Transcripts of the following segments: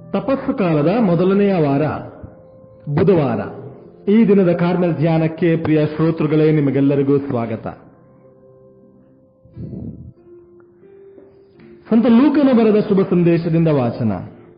ತಪಸ್ಸು ಕಾಲದ ಮೊದಲನೆಯ ವಾರ ಬುಧವಾರ ಈ ದಿನದ ಕಾರ್ಮೆಲ್ ಧ್ಯಾನಕ್ಕೆ ಪ್ರಿಯ ಶ್ರೋತೃಗಳೇ ನಿಮಗೆಲ್ಲರಿಗೂ ಸ್ವಾಗತ ಸಂತ ಲೂಕನ ಬರೆದ ಶುಭ ಸಂದೇಶದಿಂದ ವಾಚನ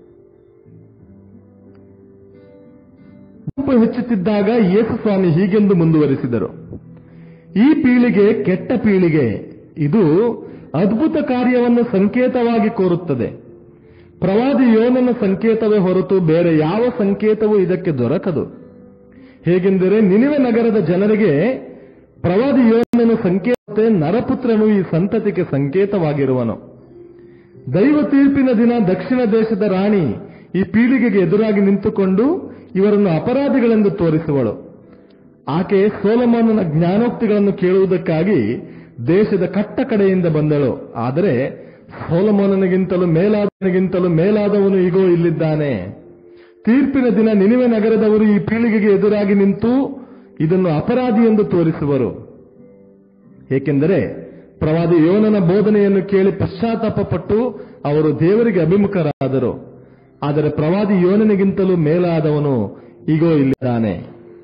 ಗುಂಪು ಹೆಚ್ಚುತ್ತಿದ್ದಾಗ ಯೇಸು ಸ್ವಾಮಿ ಹೀಗೆಂದು ಮುಂದುವರಿಸಿದರು ಈ ಪೀಳಿಗೆ ಕೆಟ್ಟ ಪೀಳಿಗೆ ಇದು ಅದ್ಭುತ ಕಾರ್ಯವನ್ನು ಸಂಕೇತವಾಗಿ ಕೋರುತ್ತದೆ ಪ್ರವಾದಿ ಯೋನನ ಸಂಕೇತವೇ ಹೊರತು ಬೇರೆ ಯಾವ ಸಂಕೇತವೂ ಇದಕ್ಕೆ ದೊರಕದು ಹೇಗೆಂದರೆ ನಿನಿವೆ ನಗರದ ಜನರಿಗೆ ಪ್ರವಾದಿ ಯೋನನ ಸಂಕೇತ ನರಪುತ್ರನು ಈ ಸಂತತಿಗೆ ಸಂಕೇತವಾಗಿರುವನು ದೈವ ತೀರ್ಪಿನ ದಿನ ದಕ್ಷಿಣ ದೇಶದ ರಾಣಿ ಈ ಪೀಳಿಗೆಗೆ ಎದುರಾಗಿ ನಿಂತುಕೊಂಡು ಇವರನ್ನು ಅಪರಾಧಿಗಳೆಂದು ತೋರಿಸುವಳು ಆಕೆ ಸೋಲಮಾನನ ಜ್ಞಾನೋಕ್ತಿಗಳನ್ನು ಕೇಳುವುದಕ್ಕಾಗಿ ದೇಶದ ಕಟ್ಟ ಕಡೆಯಿಂದ ಬಂದಳು ಆದರೆ ಸೋಲಮೋನನಿಗಿಂತಲೂ ಮೇಲಾದವನಿಗಿಂತಲೂ ಮೇಲಾದವನು ಈಗೋ ಇಲ್ಲಿದ್ದಾನೆ ತೀರ್ಪಿನ ದಿನ ನಿನಿವೆ ನಗರದವರು ಈ ಪೀಳಿಗೆಗೆ ಎದುರಾಗಿ ನಿಂತು ಇದನ್ನು ಅಪರಾಧಿ ಎಂದು ತೋರಿಸುವರು ಏಕೆಂದರೆ ಪ್ರವಾದಿ ಯೋನನ ಬೋಧನೆಯನ್ನು ಕೇಳಿ ಪಶ್ಚಾತ್ತಾಪ ಪಟ್ಟು ಅವರು ದೇವರಿಗೆ ಅಭಿಮುಖರಾದರು ಆದರೆ ಪ್ರವಾದಿ ಯೋನನಿಗಿಂತಲೂ ಮೇಲಾದವನು ಈಗೋ ಇಲ್ಲಿದ್ದಾನೆ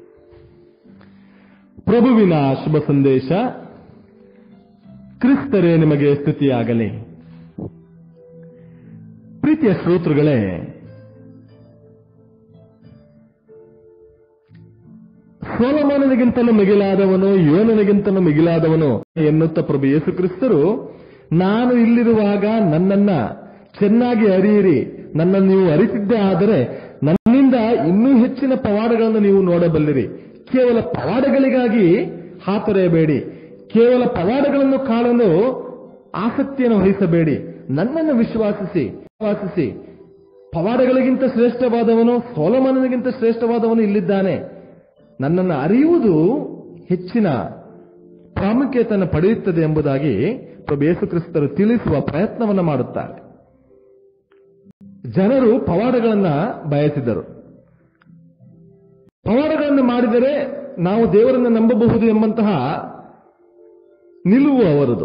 ಪ್ರಭುವಿನ ಶುಭ ಸಂದೇಶ ಕ್ರಿಸ್ತರೇ ನಿಮಗೆ ಸ್ತುತಿಯಾಗಲಿ ಪ್ರೀತಿಯ ಶ್ರೋತೃಗಳೇ ಸೋಲಮಾನನಿಗಿಂತಲೂ ಮಿಗಿಲಾದವನು ಯೋನನಿಗಿಂತಲೂ ಮಿಗಿಲಾದವನು ಎನ್ನುತ್ತ ಪ್ರಭು ಯೇಸು ಕ್ರಿಸ್ತರು ನಾನು ಇಲ್ಲಿರುವಾಗ ನನ್ನನ್ನ ಚೆನ್ನಾಗಿ ಅರಿಯಿರಿ ನನ್ನನ್ನು ನೀವು ಅರಿತಿದ್ದೇ ಆದರೆ ನನ್ನಿಂದ ಇನ್ನೂ ಹೆಚ್ಚಿನ ಪವಾಡಗಳನ್ನು ನೀವು ನೋಡಬಲ್ಲಿರಿ ಕೇವಲ ಪವಾಡಗಳಿಗಾಗಿ ಹಾತೊರೆಯಬೇಡಿ ಕೇವಲ ಪವಾಡಗಳನ್ನು ಕಾಣಲು ಆಸಕ್ತಿಯನ್ನು ವಹಿಸಬೇಡಿ ನನ್ನನ್ನು ವಿಶ್ವಾಸಿಸಿ ವಿಶ್ವಾಸಿಸಿ ಪವಾಡಗಳಿಗಿಂತ ಶ್ರೇಷ್ಠವಾದವನು ಸೋಲಮನನಿಗಿಂತ ಶ್ರೇಷ್ಠವಾದವನು ಇಲ್ಲಿದ್ದಾನೆ ನನ್ನನ್ನು ಅರಿಯುವುದು ಹೆಚ್ಚಿನ ಪ್ರಾಮುಖ್ಯತೆಯನ್ನು ಪಡೆಯುತ್ತದೆ ಎಂಬುದಾಗಿ ಪ್ರಭು ಯೇಸು ಕ್ರಿಸ್ತರು ತಿಳಿಸುವ ಪ್ರಯತ್ನವನ್ನು ಮಾಡುತ್ತಾರೆ ಜನರು ಪವಾಡಗಳನ್ನ ಬಯಸಿದರು ಪವಾಡಗಳನ್ನು ಮಾಡಿದರೆ ನಾವು ದೇವರನ್ನು ನಂಬಬಹುದು ಎಂಬಂತಹ ನಿಲುವು ಅವರದು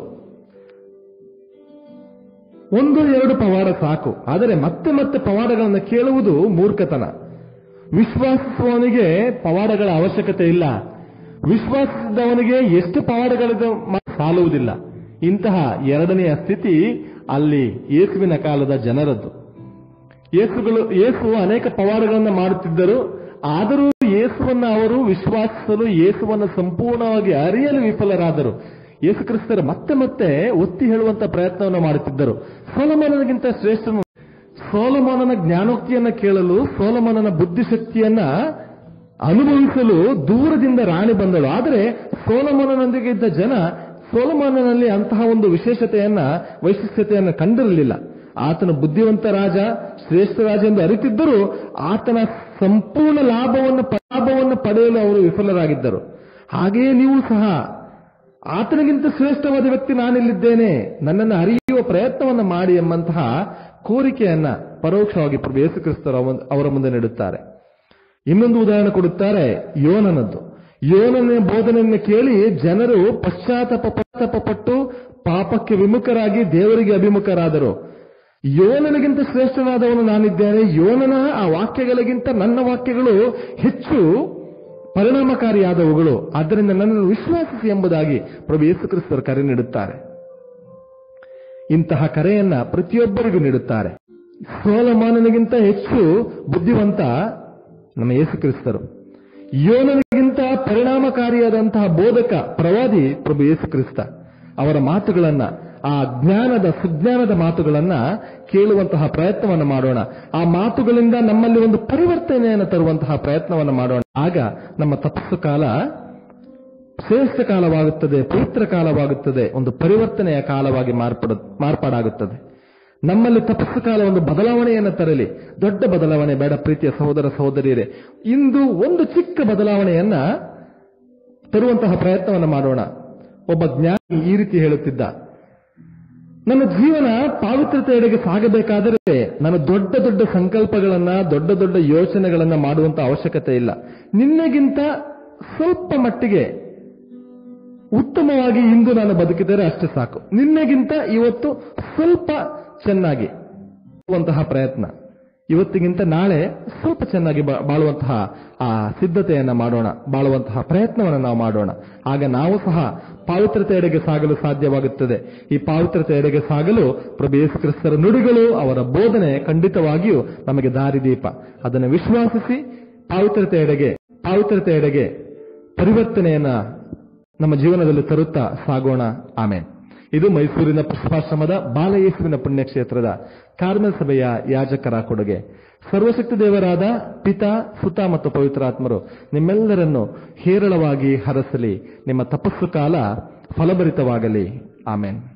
ಒಂದು ಎರಡು ಪವಾಡ ಸಾಕು ಆದರೆ ಮತ್ತೆ ಮತ್ತೆ ಪವಾಡಗಳನ್ನು ಕೇಳುವುದು ಮೂರ್ಖತನ ವಿಶ್ವಾಸಿಸುವವನಿಗೆ ಪವಾಡಗಳ ಅವಶ್ಯಕತೆ ಇಲ್ಲ ವಿಶ್ವಾಸಿಸಿದವನಿಗೆ ಎಷ್ಟು ಪವಾಡಗಳಿದ ಸಾಲುವುದಿಲ್ಲ ಇಂತಹ ಎರಡನೆಯ ಸ್ಥಿತಿ ಅಲ್ಲಿ ಯೇಸುವಿನ ಕಾಲದ ಜನರದ್ದು ಯೇಸುಗಳು ಯೇಸು ಅನೇಕ ಪವಾಡಗಳನ್ನು ಮಾಡುತ್ತಿದ್ದರು ಆದರೂ ಯೇಸುವನ್ನ ಅವರು ವಿಶ್ವಾಸಿಸಲು ಯೇಸುವನ್ನು ಸಂಪೂರ್ಣವಾಗಿ ಅರಿಯಲು ವಿಫಲರಾದರು ಯೇಸು ಕ್ರಿಸ್ತರ ಮತ್ತೆ ಮತ್ತೆ ಒತ್ತಿ ಹೇಳುವಂತ ಪ್ರಯತ್ನವನ್ನು ಮಾಡುತ್ತಿದ್ದರು ಸೋಲಮಾನನಿಗಿಂತ ಶ್ರೇಷ್ಠನು ಸೋಲಮಾನನ ಜ್ಞಾನೋಕ್ತಿಯನ್ನ ಕೇಳಲು ಸೋಲಮಾನನ ಬುದ್ಧಿಶಕ್ತಿಯನ್ನ ಅನುಭವಿಸಲು ದೂರದಿಂದ ರಾಣಿ ಬಂದಳು ಆದರೆ ಸೋಲಮಾನನೊಂದಿಗೆ ಇದ್ದ ಜನ ಸೋಲಮಾನನಲ್ಲಿ ಅಂತಹ ಒಂದು ವಿಶೇಷತೆಯನ್ನ ವೈಶಿಷ್ಟ್ಯತೆಯನ್ನ ಕಂಡಿರಲಿಲ್ಲ ಆತನ ಬುದ್ಧಿವಂತ ರಾಜ ಶ್ರೇಷ್ಠ ರಾಜ ಎಂದು ಅರಿತಿದ್ದರೂ ಆತನ ಸಂಪೂರ್ಣ ಲಾಭವನ್ನು ಲಾಭವನ್ನು ಪಡೆಯಲು ಅವರು ವಿಫಲರಾಗಿದ್ದರು ಹಾಗೆಯೇ ನೀವು ಸಹ ಆತನಿಗಿಂತ ಶ್ರೇಷ್ಠವಾದ ವ್ಯಕ್ತಿ ನಾನಿಲ್ಲಿದ್ದೇನೆ ನನ್ನನ್ನು ಅರಿಯುವ ಪ್ರಯತ್ನವನ್ನು ಮಾಡಿ ಎಂಬಂತಹ ಕೋರಿಕೆಯನ್ನ ಪರೋಕ್ಷವಾಗಿ ಪ್ರಭು ಯೇಸು ಕ್ರಿಸ್ತರು ಅವರ ಮುಂದೆ ನೀಡುತ್ತಾರೆ ಇನ್ನೊಂದು ಉದಾಹರಣೆ ಕೊಡುತ್ತಾರೆ ಯೋನನದ್ದು ಯೋನನ ಬೋಧನೆಯನ್ನು ಕೇಳಿ ಜನರು ಪಶ್ಚಾತ್ತಾಪ ಪಶ್ಚಾತ್ತಾಪ ಪಟ್ಟು ಪಾಪಕ್ಕೆ ವಿಮುಖರಾಗಿ ದೇವರಿಗೆ ಅಭಿಮುಖರಾದರು ಯೋನನಿಗಿಂತ ಶ್ರೇಷ್ಠನಾದವನು ನಾನಿದ್ದೇನೆ ಯೋನನ ಆ ವಾಕ್ಯಗಳಿಗಿಂತ ನನ್ನ ವಾಕ್ಯಗಳು ಹೆಚ್ಚು ಪರಿಣಾಮಕಾರಿಯಾದವುಗಳು ಆದ್ದರಿಂದ ನನ್ನನ್ನು ವಿಶ್ವಾಸಿಸಿ ಎಂಬುದಾಗಿ ಪ್ರಭು ಯೇಸು ಕ್ರಿಸ್ತರು ಕರೆ ನೀಡುತ್ತಾರೆ ಇಂತಹ ಕರೆಯನ್ನ ಪ್ರತಿಯೊಬ್ಬರಿಗೂ ನೀಡುತ್ತಾರೆ ಸೋಲಮಾನನಿಗಿಂತ ಹೆಚ್ಚು ಬುದ್ಧಿವಂತ ನಮ್ಮ ಯೇಸು ಕ್ರಿಸ್ತರು ಯೋನನಿಗಿಂತ ಪರಿಣಾಮಕಾರಿಯಾದಂತಹ ಬೋಧಕ ಪ್ರವಾದಿ ಪ್ರಭು ಯೇಸು ಕ್ರಿಸ್ತ ಅವರ ಮಾತುಗಳನ್ನ ಆ ಜ್ಞಾನದ ಸುಜ್ಞಾನದ ಮಾತುಗಳನ್ನ ಕೇಳುವಂತಹ ಪ್ರಯತ್ನವನ್ನು ಮಾಡೋಣ ಆ ಮಾತುಗಳಿಂದ ನಮ್ಮಲ್ಲಿ ಒಂದು ಪರಿವರ್ತನೆಯನ್ನು ತರುವಂತಹ ಪ್ರಯತ್ನವನ್ನು ಮಾಡೋಣ ಆಗ ನಮ್ಮ ತಪಸ್ಸು ಕಾಲ ಶ್ರೇಷ್ಠ ಕಾಲವಾಗುತ್ತದೆ ಪವಿತ್ರ ಕಾಲವಾಗುತ್ತದೆ ಒಂದು ಪರಿವರ್ತನೆಯ ಕಾಲವಾಗಿ ಮಾರ್ಪಡ ಮಾರ್ಪಾಡಾಗುತ್ತದೆ ನಮ್ಮಲ್ಲಿ ತಪಸ್ಸು ಕಾಲ ಒಂದು ಬದಲಾವಣೆಯನ್ನು ತರಲಿ ದೊಡ್ಡ ಬದಲಾವಣೆ ಬೇಡ ಪ್ರೀತಿಯ ಸಹೋದರ ಸಹೋದರಿಯರೇ ಇಂದು ಒಂದು ಚಿಕ್ಕ ಬದಲಾವಣೆಯನ್ನ ತರುವಂತಹ ಪ್ರಯತ್ನವನ್ನು ಮಾಡೋಣ ಒಬ್ಬ ಜ್ಞಾನಿ ಈ ರೀತಿ ಹೇಳುತ್ತಿದ್ದ ನನ್ನ ಜೀವನ ಪಾವಿತ್ರತೆಯೆಡೆಗೆ ಸಾಗಬೇಕಾದರೆ ನಾನು ದೊಡ್ಡ ದೊಡ್ಡ ಸಂಕಲ್ಪಗಳನ್ನ ದೊಡ್ಡ ದೊಡ್ಡ ಯೋಚನೆಗಳನ್ನ ಮಾಡುವಂತ ಅವಶ್ಯಕತೆ ಇಲ್ಲ ನಿನ್ನೆಗಿಂತ ಸ್ವಲ್ಪ ಮಟ್ಟಿಗೆ ಉತ್ತಮವಾಗಿ ಇಂದು ನಾನು ಬದುಕಿದರೆ ಅಷ್ಟೇ ಸಾಕು ನಿನ್ನೆಗಿಂತ ಇವತ್ತು ಸ್ವಲ್ಪ ಚೆನ್ನಾಗಿ ಅಂತಹ ಪ್ರಯತ್ನ ಇವತ್ತಿಗಿಂತ ನಾಳೆ ಸ್ವಲ್ಪ ಚೆನ್ನಾಗಿ ಬಾ- ಬಾಳುವಂತಹ ಆ ಸಿದ್ಧತೆಯನ್ನ ಮಾಡೋಣ ಬಾಳುವಂತಹ ಪ್ರಯತ್ನವನ್ನು ನಾವು ಮಾಡೋಣ ಆಗ ನಾವು ಸಹ ಪಾವಿತ್ರತೆಯೆಡೆಗೆ ಸಾಗಲು ಸಾಧ್ಯವಾಗುತ್ತದೆ ಈ ಪಾವಿತ್ರತೆಯೆಡೆಗೆ ಸಾಗಲು ಪ್ರಭು ಯೇಸು ಕ್ರಿಸ್ತರ ನುಡಿಗಳು ಅವರ ಬೋಧನೆ ಖಂಡಿತವಾಗಿಯೂ ನಮಗೆ ದಾರಿದೀಪ ಅದನ್ನು ವಿಶ್ವಾಸಿಸಿ ಪಾವಿತ್ರತೆಯೆಡೆಗೆ ಪಾವಿತ್ರತೆಯೆಡೆಗೆ ಪರಿವರ್ತನೆಯನ್ನ ನಮ್ಮ ಜೀವನದಲ್ಲಿ ತರುತ್ತಾ ಸಾಗೋಣ ಆಮೇನ್ ಇದು ಮೈಸೂರಿನ ಪುಷ್ಪಾಶ್ರಮದ ಬಾಲಯೇಸುವಿನ ಪುಣ್ಯಕ್ಷೇತ್ರದ ಕಾರ್ಮೆಲ್ ಸಭೆಯ ಯಾಜಕರ ಕೊಡುಗೆ ಸರ್ವಶಕ್ತಿ ದೇವರಾದ ಪಿತಾ ಸುತ ಮತ್ತು ಪವಿತ್ರಾತ್ಮರು ನಿಮ್ಮೆಲ್ಲರನ್ನು ಹೇರಳವಾಗಿ ಹರಸಲಿ ನಿಮ್ಮ ತಪಸ್ಸು ಕಾಲ ಫಲಭರಿತವಾಗಲಿ ಆಮೇನ್